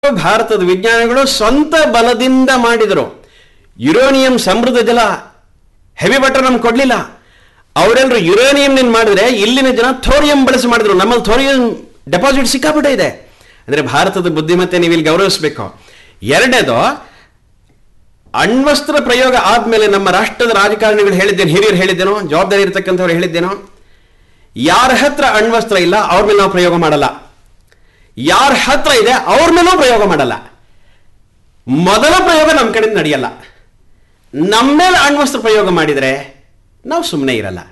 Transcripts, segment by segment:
ಭಾರತದ ವಿಜ್ಞಾನಿಗಳು ಸ್ವಂತ ಬಲದಿಂದ ಮಾಡಿದರು ಯುರೇನಿಯಂ ಸಮೃದ್ಧ ಜಲ ಹೆವಿ ಬಟರ್ ನಮ್ಗೆ ಕೊಡ್ಲಿಲ್ಲ ಅವರೆಲ್ಲರೂ ಯುರೇನಿಯಂ ಮಾಡಿದ್ರೆ ಇಲ್ಲಿನ ಜನ ಥೋರಿಯಂ ಬಳಸಿ ಮಾಡಿದ್ರು ನಮ್ಮಲ್ಲಿ ಥೋರಿಯಂ ಡೆಪಾಸಿಟ್ ಸಿಕ್ಕಾಪಟ್ಟೆ ಇದೆ ಅಂದ್ರೆ ಭಾರತದ ಬುದ್ಧಿಮತ್ತೆ ನೀವು ಇಲ್ಲಿ ಗೌರವಿಸಬೇಕು ಎರಡನೇದು ಅಣ್ವಸ್ತ್ರ ಪ್ರಯೋಗ ಆದ್ಮೇಲೆ ನಮ್ಮ ರಾಷ್ಟ್ರದ ರಾಜಕಾರಣಿಗಳು ಹೇಳಿದ್ದೇನೆ ಹಿರಿಯರು ಹೇಳಿದ್ದೇನೋ ಜವಾಬ್ದಾರಿ ಇರತಕ್ಕಂಥವ್ರು ಹೇಳಿದ್ದೇನೋ ಯಾರ ಹತ್ರ ಅಣ್ವಸ್ತ್ರ ಇಲ್ಲ ಅವ್ರ ಮೇಲೆ ನಾವು ಪ್ರಯೋಗ ಮಾಡಲ್ಲ ಯಾರ ಹತ್ರ ಇದೆ ಅವ್ರ ಮೇಲೂ ಪ್ರಯೋಗ ಮಾಡಲ್ಲ ಮೊದಲ ಪ್ರಯೋಗ ನಮ್ಮ ಕಡೆಯಿಂದ ನಡೆಯಲ್ಲ ನಮ್ಮ ಮೇಲೆ ಅಣ್ವಸ್ತ್ರ ಪ್ರಯೋಗ ಮಾಡಿದರೆ ನಾವು ಸುಮ್ಮನೆ ಇರಲ್ಲ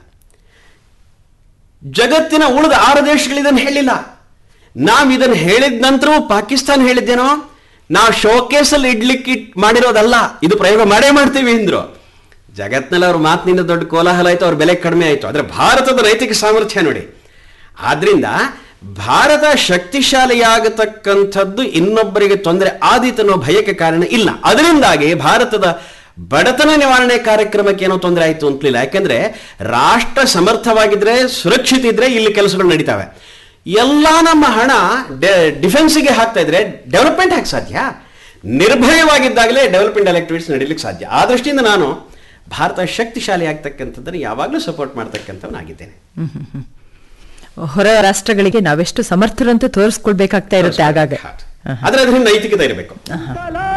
ಜಗತ್ತಿನ ಉಳಿದ ಆರು ದೇಶಗಳು ಇದನ್ನು ಹೇಳಿಲ್ಲ ನಾವು ಇದನ್ನು ಹೇಳಿದ ನಂತರವೂ ಪಾಕಿಸ್ತಾನ ಹೇಳಿದ್ದೇನೋ ನಾವು ಶೋಕೇಸಲ್ಲಿ ಇಡ್ಲಿಕ್ಕೆ ಇಟ್ ಮಾಡಿರೋದಲ್ಲ ಇದು ಪ್ರಯೋಗ ಮಾಡೇ ಮಾಡ್ತೀವಿ ಅಂದ್ರು ಜಗತ್ನಲ್ಲಿ ಅವ್ರ ಮಾತಿನಿಂದ ದೊಡ್ಡ ಕೋಲಾಹಲ ಆಯ್ತು ಅವ್ರ ಬೆಲೆ ಕಡಿಮೆ ಆಯಿತು ಆದರೆ ಭಾರತದ ನೈತಿಕ ಸಾಮರ್ಥ್ಯ ನೋಡಿ ಆದ್ರಿಂದ ಭಾರತ ಶಕ್ತಿಶಾಲಿಯಾಗತಕ್ಕಂಥದ್ದು ಇನ್ನೊಬ್ಬರಿಗೆ ತೊಂದರೆ ಆದೀತು ಅನ್ನೋ ಭಯಕ್ಕೆ ಕಾರಣ ಇಲ್ಲ ಅದರಿಂದಾಗಿ ಭಾರತದ ಬಡತನ ನಿವಾರಣೆ ಕಾರ್ಯಕ್ರಮಕ್ಕೆ ಏನೋ ತೊಂದರೆ ಆಯಿತು ಅಂತಲಿಲ್ಲ ಯಾಕೆಂದ್ರೆ ರಾಷ್ಟ್ರ ಸಮರ್ಥವಾಗಿದ್ರೆ ಸುರಕ್ಷಿತ ಇದ್ರೆ ಇಲ್ಲಿ ಕೆಲಸಗಳು ನಡೀತಾವೆ ಎಲ್ಲ ನಮ್ಮ ಹಣ ಡಿಫೆನ್ಸಿಗೆ ಹಾಕ್ತಾ ಇದ್ರೆ ಡೆವಲಪ್ಮೆಂಟ್ ಹಾಕಿ ಸಾಧ್ಯ ನಿರ್ಭಯವಾಗಿದ್ದಾಗಲೇ ಡೆವಲಪ್ಮೆಂಟ್ ಆಕ್ಟಿವಿಟೀಸ್ ನಡೀಲಿಕ್ಕೆ ಸಾಧ್ಯ ಆ ದೃಷ್ಟಿಯಿಂದ ನಾನು ಭಾರತ ಶಕ್ತಿಶಾಲಿ ಆಗ್ತಕ್ಕಂಥದ್ದನ್ನು ಯಾವಾಗಲೂ ಸಪೋರ್ಟ್ ಮಾಡ್ತಕ್ಕಂಥವನಾಗಿದ್ದೇನೆ ಹೊರ ರಾಷ್ಟ್ರಗಳಿಗೆ ನಾವೆಷ್ಟು ಸಮರ್ಥರು ಅಂತ ತೋರಿಸ್ಕೊಳ್ಬೇಕಾಗ್ತಾ ಇರುತ್ತೆ ಆಗಾಗ ಆದ್ರೆ ಅದರಿಂದ ನೈತಿಕತೆ ಇರಬೇಕು ಆಹಾ.